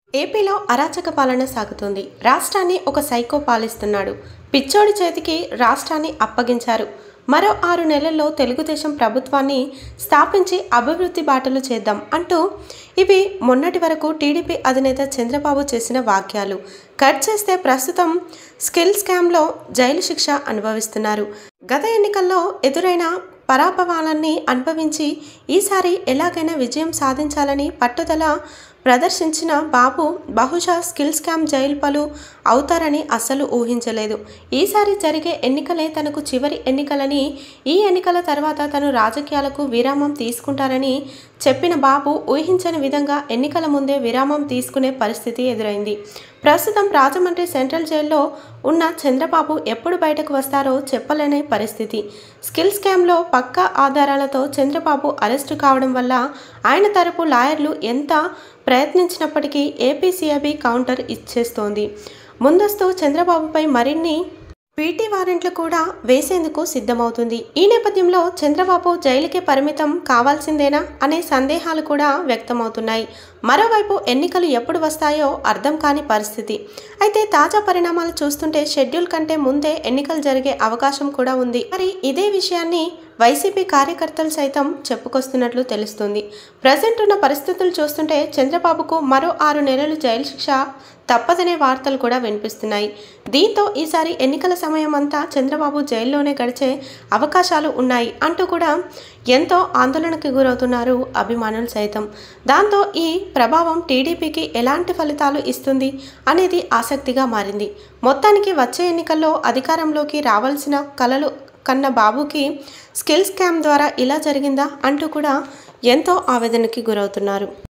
ఏపీలో అరాచక పాలన సాగుతుంది రాష్ట్రాన్ని ఒక సైకో పాలిస్తున్నాడు పిచ్చోడి చేతికి రాష్ట్రాన్ని అప్పగించారు మరో ఆరు నెలల్లో తెలుగుదేశం ప్రభుత్వాన్ని స్థాపించి అభివృద్ధి బాటలు చేద్దాం అంటూ ఇవి మొన్నటి వరకు టీడీపీ అధినేత చంద్రబాబు చేసిన వాక్యాలు కట్ చేస్తే ప్రస్తుతం స్కిల్ స్కామ్లో జైలు శిక్ష అనుభవిస్తున్నారు గత ఎన్నికల్లో ఎదురైన పరాభవాలన్నీ అనుభవించి ఈసారి ఎలాగైనా విజయం సాధించాలని పట్టుదల ప్రదర్శించిన బాబు బహుశా స్కిల్ స్కామ్ జైలు పలు అవుతారని అస్సలు ఊహించలేదు ఈసారి జరిగే ఎన్నికలే తనకు చివరి ఎన్నికలని ఈ ఎన్నికల తర్వాత తను రాజకీయాలకు విరామం తీసుకుంటారని చెప్పిన బాబు ఊహించని విధంగా ఎన్నికల ముందే విరామం తీసుకునే పరిస్థితి ఎదురైంది ప్రస్తుతం రాజమండ్రి సెంట్రల్ జైల్లో ఉన్న చంద్రబాబు ఎప్పుడు బయటకు వస్తారో చెప్పలేని పరిస్థితి స్కిల్ స్కామ్లో పక్కా ఆధారాలతో చంద్రబాబు అరెస్టు కావడం వల్ల ఆయన తరపు లాయర్లు ఎంత ప్రయత్నించినప్పటికీ ఏపీసీఐబీ కౌంటర్ ఇచ్చేస్తోంది ముందస్తు చంద్రబాబుపై మరిన్ని పీటీ వారెంట్లు కూడా వేసేందుకు సిద్ధమవుతుంది ఈ నేపథ్యంలో చంద్రబాబు జైలుకే పరిమితం కావాల్సిందేనా అనే సందేహాలు కూడా వ్యక్తమవుతున్నాయి మరోవైపు ఎన్నికలు ఎప్పుడు వస్తాయో అర్థం కాని పరిస్థితి అయితే తాజా పరిణామాలు చూస్తుంటే షెడ్యూల్ కంటే ముందే ఎన్నికలు జరిగే అవకాశం కూడా ఉంది మరి ఇదే విషయాన్ని వైసీపీ కార్యకర్తలు సైతం చెప్పుకొస్తున్నట్లు తెలుస్తుంది ప్రజెంట్ ఉన్న పరిస్థితులు చూస్తుంటే చంద్రబాబుకు మరో ఆరు నెలలు జైలు శిక్ష తప్పదనే వార్తలు కూడా వినిపిస్తున్నాయి దీంతో ఈసారి ఎన్నికల సమయం అంతా చంద్రబాబు జైల్లోనే గడిచే అవకాశాలు ఉన్నాయి అంటూ కూడా ఎంతో ఆందోళనకు గురవుతున్నారు అభిమానులు సైతం దాంతో ఈ ప్రభావం టీడీపీకి ఎలాంటి ఫలితాలు ఇస్తుంది అనేది ఆసక్తిగా మారింది మొత్తానికి వచ్చే ఎన్నికల్లో అధికారంలోకి రావాల్సిన కలలు కన్న బాబుకి స్కిల్ స్కామ్ ద్వారా ఇలా జరిగిందా అంటూ కూడా ఎంతో ఆవేదనకి గురవుతున్నారు